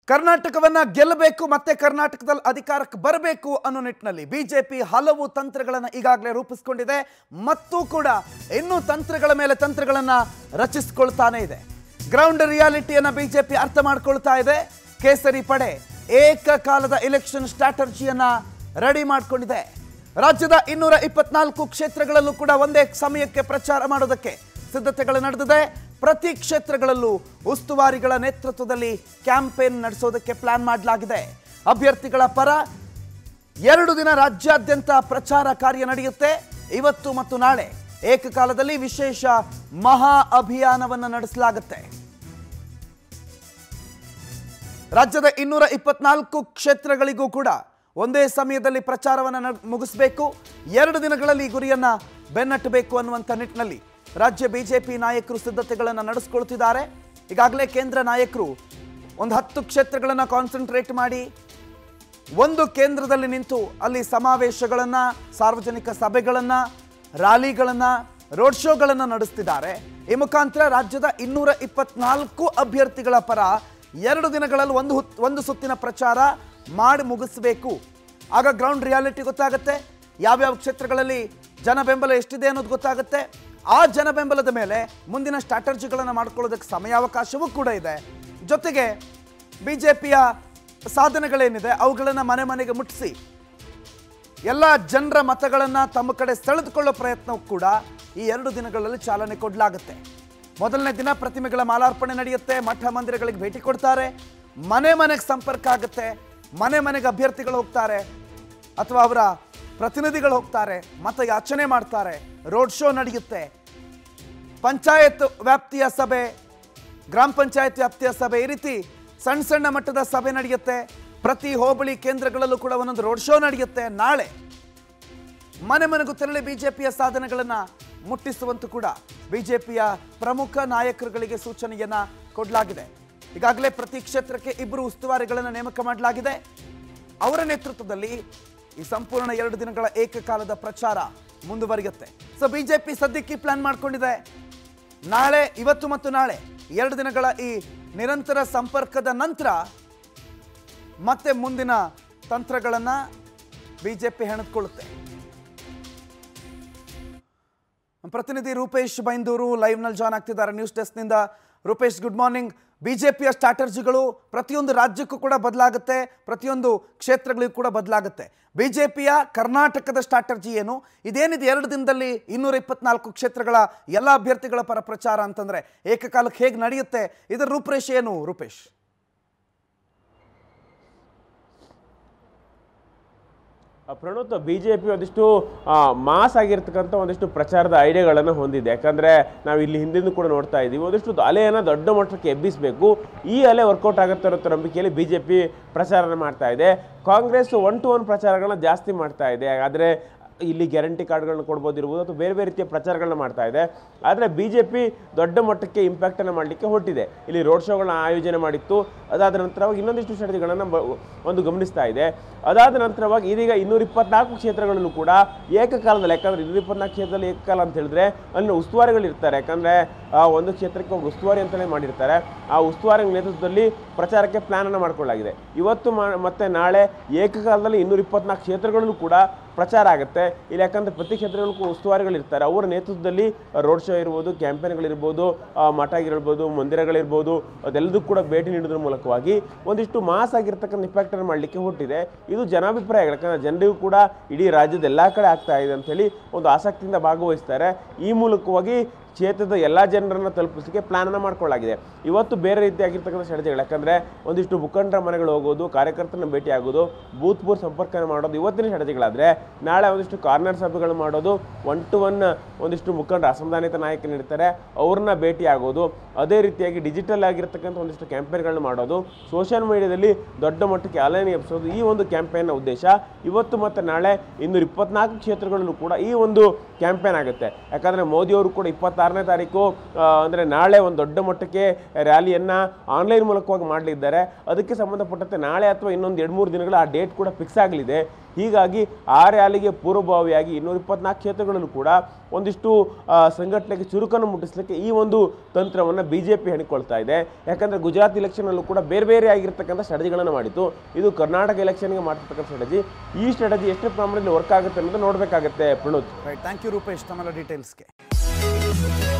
ಕರ್ನಾಟಕವನ್ನ ಗೆಲ್ಲಬೇಕು ಮತ್ತೆ ಕರ್ನಾಟಕದಲ್ಲಿ ಅಧಿಕಾರಕ್ಕೆ ಬರಬೇಕು ಅನ್ನೋ ನಿಟ್ಟಿನಲ್ಲಿ ಬಿಜೆಪಿ ಹಲವು ತಂತ್ರಗಳನ್ನು ಈಗಾಗಲೇ ರೂಪಿಸ್ಕೊಂಡಿದೆ ಮತ್ತು ಕೂಡ ಇನ್ನೂ ತಂತ್ರಗಳ ಮೇಲೆ ತಂತ್ರಗಳನ್ನ ರಚಿಸಿಕೊಳ್ತಾನೆ ಇದೆ ಗ್ರೌಂಡ್ ರಿಯಾಲಿಟಿಯನ್ನ ಬಿಜೆಪಿ ಅರ್ಥ ಮಾಡ್ಕೊಳ್ತಾ ಇದೆ ಕೇಸರಿ ಪಡೆ ಏಕಕಾಲದ ಎಲೆಕ್ಷನ್ ಸ್ಟ್ರಾಟಜಿಯನ್ನ ರೆಡಿ ಮಾಡ್ಕೊಂಡಿದೆ ರಾಜ್ಯದ ಇನ್ನೂರ ಇಪ್ಪತ್ನಾಲ್ಕು ಕ್ಷೇತ್ರಗಳಲ್ಲೂ ಕೂಡ ಒಂದೇ ಸಮಯಕ್ಕೆ ಪ್ರಚಾರ ಮಾಡೋದಕ್ಕೆ ಸಿದ್ಧತೆಗಳು ನಡೆದಿದೆ ಪ್ರತಿ ಕ್ಷೇತ್ರಗಳಲ್ಲೂ ಉಸ್ತುವಾರಿಗಳ ನೇತೃತ್ವದಲ್ಲಿ ಕ್ಯಾಂಪೇನ್ ನಡೆಸೋದಕ್ಕೆ ಪ್ಲಾನ್ ಮಾಡಲಾಗಿದೆ ಅಭ್ಯರ್ಥಿಗಳ ಪರ ಎರಡು ದಿನ ರಾಜ್ಯಾದ್ಯಂತ ಪ್ರಚಾರ ಕಾರ್ಯ ನಡೆಯುತ್ತೆ ಇವತ್ತು ಮತ್ತು ನಾಳೆ ಏಕಕಾಲದಲ್ಲಿ ವಿಶೇಷ ಮಹಾ ಅಭಿಯಾನವನ್ನು ನಡೆಸಲಾಗುತ್ತೆ ರಾಜ್ಯದ ಇನ್ನೂರ ಇಪ್ಪತ್ನಾಲ್ಕು ಕ್ಷೇತ್ರಗಳಿಗೂ ಕೂಡ ಒಂದೇ ಸಮಯದಲ್ಲಿ ಪ್ರಚಾರವನ್ನು ನಡ್- ಮುಗಿಸಬೇಕು ಎರಡು ದಿನಗಳಲ್ಲಿ ಈ ಗುರಿಯನ್ನ ಬೆನ್ನಟ್ಟಬೇಕು ಅನ್ನುವಂಥ ನಿಟ್ಟಿನಲ್ಲಿ ರಾಜ್ಯ ಬಿಜೆಪಿ ನಾಯಕರು ಸಿದ್ಧತೆಗಳನ್ನು ನಡೆಸ್ಕೊಳ್ತಿದ್ದಾರೆ ಈಗಾಗಲೇ ಕೇಂದ್ರ ನಾಯಕರು ಒಂದು ಹತ್ತು ಕ್ಷೇತ್ರಗಳನ್ನು ಕಾನ್ಸಂಟ್ರೇಟ್ ಮಾಡಿ ಒಂದು ಕೇಂದ್ರದಲ್ಲಿ ನಿಂತು ಅಲ್ಲಿ ಸಮಾವೇಶಗಳನ್ನು ಸಾರ್ವಜನಿಕ ಸಭೆಗಳನ್ನು ರ್ಯಾಲಿಗಳನ್ನು ರೋಡ್ ಶೋಗಳನ್ನು ನಡೆಸ್ತಿದ್ದಾರೆ ಈ ಮುಖಾಂತರ ರಾಜ್ಯದ ಇನ್ನೂರ ಇಪ್ಪತ್ನಾಲ್ಕು ಅಭ್ಯರ್ಥಿಗಳ ಪರ ಎರಡು ದಿನಗಳಲ್ಲಿ ಒಂದು ಹುತ್- ಒಂದು ಸುತ್ತಿನ ಪ್ರಚಾರ ಮಾಡಿ ಮುಗಿಸ್ಬೇಕು ಆಗ ಗ್ರೌಂಡ್ ರಿಯಾಲಿಟಿ ಗೊತ್ತಾಗುತ್ತೆ ಯಾವ್ಯಾವ ಕ್ಷೇತ್ರಗಳಲ್ಲಿ ಜನ ಬೆಂಬಲ ಎಷ್ಟಿದೆ ಅನ್ನೋದು ಗೊತ್ತಾಗುತ್ತೆ ಆ ಜನ ಬೆಂಬಲದ ಮೇಲೆ ಮುಂದಿನ ಸ್ಟ್ರಾಟಜಿಗಳನ್ನು ಮಾಡ್ಕೊಳ್ಳೋದಕ್ಕೆ ಸಮಯಾವಕಾಶವೂ ಕೂಡ ಇದೆ ಜೊತೆಗೆ ಬಿ ಜೆ ಪಿಯ ಸಾಧನೆಗಳೇನಿದೆ ಅವುಗಳನ್ನು ಮನೆ ಮನೆಗೆ ಮುಟ್ಟಿಸಿ ಎಲ್ಲ ಜನರ ಮತಗಳನ್ನು ತಮ್ಮ ಕಡೆ ಸೆಳೆದುಕೊಳ್ಳೋ ಪ್ರಯತ್ನವೂ ಕೂಡ ಈ ಎರಡು ದಿನಗಳಲ್ಲಿ ಚಾಲನೆ ಕೊಡಲಾಗುತ್ತೆ ಮೊದಲನೇ ದಿನ ಪ್ರತಿಮೆಗಳ ಮಾಲಾರ್ಪಣೆ ನಡೆಯುತ್ತೆ ಮಠ ಮಂದಿರಗಳಿಗೆ ಭೇಟಿ ಕೊಡ್ತಾರೆ ಮನೆ ಮನೆಗೆ ಸಂಪರ್ಕ ಆಗುತ್ತೆ ಮನೆ ಮನೆಗೆ ಅಭ್ಯರ್ಥಿಗಳು ಹೋಗ್ತಾರೆ ಅಥವಾ ಅವರ ಪ್ರತಿನಿಧಿಗಳು ಹೋಗ್ತಾರೆ ಮತ ಯಾಚನೆ ಮಾಡ್ತಾರೆ ರೋಡ್ ಶೋ ನಡೆಯುತ್ತೆ ಪಂಚಾಯತ್ ವ್ಯಾಪ್ತಿಯ ಸಭೆ ಗ್ರಾಮ ಪಂಚಾಯತ್ ವ್ಯಾಪ್ತಿಯ ಸಭೆ ಈ ರೀತಿ ಸಣ್ಣ ಸಣ್ಣ ಮಟ್ಟದ ಸಭೆ ನಡೆಯುತ್ತೆ ಪ್ರತಿ ಹೋಬಳಿ ಕೇಂದ್ರಗಳಲ್ಲೂ ಕೂಡ ಒಂದೊಂದು ರೋಡ್ ಶೋ ನಡೆಯುತ್ತೆ ನಾಳೆ ಮನೆ ಮನೆಗೂ ತೆರಳಿ ಬಿಜೆಪಿಯ ಸಾಧನೆಗಳನ್ನ ಮುಟ್ಟಿಸುವಂತೂ ಕೂಡ ಬಿಜೆಪಿಯ ಪ್ರಮುಖ ನಾಯಕರುಗಳಿಗೆ ಸೂಚನೆಯನ್ನ ಕೊಡಲಾಗಿದೆ ಈಗಾಗಲೇ ಪ್ರತಿ ಕ್ಷೇತ್ರಕ್ಕೆ ಇಬ್ಬರು ಉಸ್ತುವಾರಿಗಳನ್ನು ನೇಮಕ ಮಾಡಲಾಗಿದೆ ಅವರ ನೇತೃತ್ವದಲ್ಲಿ ಈ ಸಂಪೂರ್ಣ ಎರಡು ದಿನಗಳ ಏಕಕಾಲದ ಪ್ರಚಾರ ಮುಂದುವರಿಯುತ್ತೆ ಸೊ ಬಿಜೆಪಿ ಸದ್ಯಕ್ಕೆ ಪ್ಲಾನ್ ಮಾಡ್ಕೊಂಡಿದೆ ನಾಳೆ ಇವತ್ತು ಮತ್ತು ನಾಳೆ ಎರಡು ದಿನಗಳ ಈ ನಿರಂತರ ಸಂಪರ್ಕದ ನಂತರ ಮತ್ತೆ ಮುಂದಿನ ತಂತ್ರಗಳನ್ನು ಬಿಜೆಪಿ ಹೆಣೆದುಕೊಳ್ಳುತ್ತೆ ಪ್ರತಿನಿಧಿ ರೂಪೇಶ್ ಬೈಂದೂರು ಲೈವ್ನಲ್ಲಿ ಜಾಯ್ನ್ ಆಗ್ತಿದ್ದಾರೆ ನ್ಯೂಸ್ ಡೆಸ್ಕ್ನಿಂದ ರೂಪೇಶ್ ಗುಡ್ ಮಾರ್ನಿಂಗ್ ಬಿಜೆಪಿಯ ಸ್ಟ್ರಾಟರ್ಜಿಗಳು ಪ್ರತಿಯೊಂದು ರಾಜ್ಯಕ್ಕೂ ಕೂಡ ಬದಲಾಗುತ್ತೆ ಪ್ರತಿಯೊಂದು ಕ್ಷೇತ್ರಗಳಿಗೂ ಕೂಡ ಬದಲಾಗುತ್ತೆ ಬಿಜೆಪಿಯ ಕರ್ನಾಟಕದ ಸ್ಟ್ರಾಟರ್ಜಿ ಏನು ಇದೇನಿದೆ ಎರಡು ದಿನದಲ್ಲಿ ಇನ್ನೂರ ಇಪ್ಪತ್ನಾಲ್ಕು ಕ್ಷೇತ್ರಗಳ ಎಲ್ಲ ಅಭ್ಯರ್ಥಿಗಳ ಪರ ಪ್ರಚಾರ ಅಂತಂದ್ರೆ ಏಕಕಾಲಕ್ಕೆ ಹೇಗೆ ನಡೆಯುತ್ತೆ ಇದರ ರೂಪರೇಷೆ ಏನು ರೂಪೇಶ್ ಆ, ಪ್ರಣೋತ್ ಬಿ ಜೆ ಪಿ ಒಂದಿಷ್ಟು ಆ, ಮಾಸ್ ಆಗಿರ್ತಕ್ಕಂಥ ಒಂದಿಷ್ಟು ಪ್ರಚಾರದ ಐಡಿಯಾಗಳನ್ನು ಹೊಂದಿದೆ ಯಾಕಂದರೆ ನಾವು ಇಲ್ಲಿ ಹಿಂದಿಂದ ಕೂಡ ನೋಡ್ತಾ ಇದ್ದೀವಿ ಒಂದಿಷ್ಟು ಅಲೆಯನ್ನು ದೊಡ್ಡ ಮಟ್ಟಕ್ಕೆ ಎಬ್ಬಿಸಬೇಕು ಈ ಅಲೆ ವರ್ಕೌಟ್ ಆಗುತ್ತೆ ಅನ್ನೋ ನಂಬಿಕೆಯಲ್ಲಿ ಬಿ ಜೆ ಪಿ ಪ್ರಚಾರನ ಮಾಡ್ತಾ ಇದೆ ಕಾಂಗ್ರೆಸ್ ಒನ್ ಟು ಒನ್ ಪ್ರಚಾರಗಳನ್ನ ಜಾಸ್ತಿ ಮಾಡ್ತಾ ಇದೆ ಆದರೆ ಇಲ್ಲಿ ಗ್ಯಾರಂಟಿ ಕಾರ್ಡ್ಗಳನ್ನ ಕೊಡ್ಬೋದಿರ್ಬೋದು ಅಥವಾ ಬೇರೆ ಬೇರೆ ರೀತಿಯ ಪ್ರಚಾರಗಳನ್ನ ಮಾಡ್ತಾ ಇದೆ ಆದರೆ ಬಿ ಜೆ ಪಿ ದೊಡ್ಡ ಮಟ್ಟಕ್ಕೆ ಇಂಪ್ಯಾಕ್ಟನ್ನು ಮಾಡಲಿಕ್ಕೆ ಹೊರಟಿದೆ ಇಲ್ಲಿ ರೋಡ್ ಶೋಗಳನ್ನ ಆಯೋಜನೆ ಮಾಡಿತ್ತು ಅದಾದ ನಂತರವಾಗಿ ಇನ್ನೊಂದಿಷ್ಟು ಸ್ಟ್ರಾಟಜಿಗಳನ್ನು ಒಂದು ಗಮನಿಸ್ತಾ ಇದೆ ಅದಾದ ನಂತರವಾಗಿ ಇದೀಗ ಇನ್ನೂರ ಇಪ್ಪತ್ನಾಲ್ಕು ಕ್ಷೇತ್ರಗಳಲ್ಲೂ ಕೂಡ ಏಕಕಾಲದಲ್ಲಿ ಯಾಕಂದ್ರೆ ಇನ್ನೂರ ಇಪ್ಪತ್ನಾಲ್ಕು ಕ್ಷೇತ್ರದಲ್ಲಿ ಏಕಕಾಲ ಅಂತ ಹೇಳಿದ್ರೆ ಅಲ್ಲಿ ಉಸ್ತುವಾರಿಗಳು ಇರ್ತಾರೆ ಯಾಕಂದ್ರೆ ಆ ಒಂದು ಕ್ಷೇತ್ರಕ್ಕೆ ಒಬ್ಬರು ಉಸ್ತುವಾರಿ ಅಂತಲೇ ಮಾಡಿರ್ತಾರೆ ಆ ಉಸ್ತುವಾರಿ ನೇತೃತ್ವದಲ್ಲಿ ಪ್ರಚಾರಕ್ಕೆ ಪ್ಲಾನ್ ಅನ್ನು ಮಾಡ್ಕೊಳ್ಳಲಾಗಿದೆ ಇವತ್ತು ಮಾ- ಮತ್ತೆ ನಾಳೆ ಏಕಕಾಲದಲ್ಲಿ ಇನ್ನೂರ ಇಪ್ಪತ್ನಾಲ್ಕು ಕ್ಷೇತ್ರಗಳಲ್ಲೂ ಕೂಡ ಪ್ರಚಾರ ಆಗುತ್ತೆ ಇಲ್ಲಿ ಯಾಕಂದ್ರೆ ಪ್ರತಿ ಕ್ಷೇತ್ರಗಳಿಗೂ ಉಸ್ತುವಾರಿಗಳು ಇರ್ತಾರೆ ಅವರ ನೇತೃತ್ವದಲ್ಲಿ ರೋಡ್ ಶೋ ಇರ್ಬೋದು ಕ್ಯಾಂಪೇನ್ಗಳಿರ್ಬೋದು ಆ, ಮಠಗಳಿರ್ಬೋದು ಮಂದಿರಗಳಿರ್ಬೋದು ಅದೆಲ್ಲದಕ್ಕೂ ಕೂಡ ಭೇಟಿ ನೀಡೋದ್ರ ಮೂಲಕವಾಗಿ ಒಂದಿಷ್ಟು ಮಾಸ್ ಆಗಿರ್ತಕ್ಕಂಥ ಇಂಪ್ಯಾಕ್ಟ್ ಅನ್ನು ಮಾಡಲಿಕ್ಕೆ ಹೊರಟಿದೆ ಇದು ಜನಾಭಿಪ್ರಾಯ ಯಾಕಂದ್ರೆ ಜನರಿಗೂ ಕೂಡ ಇಡೀ ರಾಜ್ಯದ ಎಲ್ಲ ಕಡೆ ಆಗ್ತಾ ಇದೆ ಅಂತ ಹೇಳಿ ಒಂದು ಆಸಕ್ತಿಯಿಂದ ಭಾಗವಹಿಸ್ತಾರೆ ಈ ಮೂಲಕವಾಗಿ ಕ್ಷೇತ್ರದ ಎಲ್ಲ ಜನರನ್ನು ತಲುಪಿಸಲಿಕ್ಕೆ ಪ್ಲಾನನ್ನು ಮಾಡ್ಕೊಳ್ಳಾಗಿದೆ ಇವತ್ತು ಬೇರೆ ರೀತಿಯಾಗಿರ್ತಕ್ಕಂಥ ಸ್ಟ್ರಾಟಜಿಗಳು ಯಾಕಂದರೆ ಒಂದಿಷ್ಟು ಮುಖಂಡರ ಮನೆಗಳು ಹೋಗೋದು ಕಾರ್ಯಕರ್ತರನ್ನ ಭೇಟಿ ಆಗೋದು ಬೂತ್ ಬೂತ್ ಸಂಪರ್ಕ ಮಾಡೋದು ಇವತ್ತಿನ ಸ್ಟ್ರಾಟಜಿಗಳಾದರೆ ನಾಳೆ ಒಂದಿಷ್ಟು ಕಾರ್ನರ್ ಸಭೆಗಳು ಮಾಡೋದು ಒನ್ ಟು ಒನ್ ಒಂದಿಷ್ಟು ಮುಖಂಡರ ಅಸಮಾಧಾನಿತ ನಾಯಕರು ಇರ್ತಾರೆ ಅವ್ರನ್ನ ಭೇಟಿ ಆಗೋದು ಅದೇ ರೀತಿಯಾಗಿ ಡಿಜಿಟಲ್ ಆಗಿರ್ತಕ್ಕಂಥ ಒಂದಿಷ್ಟು ಕ್ಯಾಂಪೇನ್ಗಳನ್ನ ಮಾಡೋದು ಸೋಷಿಯಲ್ ಮೀಡಿಯಾದಲ್ಲಿ ದೊಡ್ಡ ಮಟ್ಟಕ್ಕೆ ಅಲೆಯನ್ನು ಎಬ್ಸೋದು ಈ ಒಂದು ಕ್ಯಾಂಪೇನ್ನ ಉದ್ದೇಶ ಇವತ್ತು ಮತ್ತು ನಾಳೆ ಇನ್ನೂರ ಇಪ್ಪತ್ನಾಲ್ಕು ಕ್ಷೇತ್ರಗಳಲ್ಲೂ ಕೂಡ ಈ ಒಂದು ಕ್ಯಾಂಪೇನ್ ಆಗುತ್ತೆ ಯಾಕಂದರೆ ಮೋದಿಯವರು ಕೂಡ ಇಪ್ಪತ್ತಾರು ಇಪ್ಪತ್ತಾರನೇ ತಾರೀಕು ಆ, ಅಂದ್ರೆ ನಾಳೆ ಒಂದು ದೊಡ್ಡ ಮಟ್ಟಕ್ಕೆ ರ್ಯಾಲಿಯನ್ನ ಆನ್ಲೈನ್ ಮೂಲಕವಾಗಿ ಮಾಡಲಿದ್ದಾರೆ ಅದಕ್ಕೆ ಸಂಬಂಧಪಟ್ಟಂತೆ ನಾಳೆ ಅಥವಾ ಇನ್ನೊಂದು ಎರಡು ಮೂರು ದಿನಗಳ ಆ ಡೇಟ್ ಕೂಡ ಫಿಕ್ಸ್ ಆಗಲಿದೆ ಹೀಗಾಗಿ ಆ ರ್ಯಾಲಿಗೆ ಪೂರ್ವಭಾವಿಯಾಗಿ ಇನ್ನೂರ ಇಪ್ಪತ್ನಾಲ್ಕು ಕ್ಷೇತ್ರಗಳಲ್ಲೂ ಕೂಡ ಒಂದಿಷ್ಟು ಆ, ಸಂಘಟನೆಗೆ ಚುರುಕನ್ನು ಮುಟ್ಟಿಸಲಿಕ್ಕೆ ಈ ಒಂದು ತಂತ್ರವನ್ನು ಬಿ ಜೆ ಪಿ ಹೆಣಿಕೊಳ್ತಾ ಇದೆ ಯಾಕಂದರೆ ಗುಜರಾತ್ ಇಲೆಕ್ಷನಲ್ಲೂ ಕೂಡ ಬೇರೆ ಬೇರೆ ಆಗಿರ್ತಕ್ಕಂಥ ಸ್ಟ್ರಾಟಜಿಗಳನ್ನು ಮಾಡಿತ್ತು ಇದು ಕರ್ನಾಟಕ ಎಲೆಕ್ಷನ್ಗೆ ಮಾಡ್ತಿರ್ತಕ್ಕಂಥ ಸ್ಟ್ರಾಟಜಿ ಈ ಸ್ಟ್ರಾಟಜಿ ಎಷ್ಟು ಪ್ರಮಾಣದಲ್ಲಿ ವರ್ಕ್ ಆಗುತ್ತೆ ಅನ್ನೋದು ನೋಡಬೇಕಾಗತ್ತೆ Pranot right thank you Rupesh ತಮ್ಮೆಲ್ಲ ಡೀಟೇಲ್ಸ್ಗೆ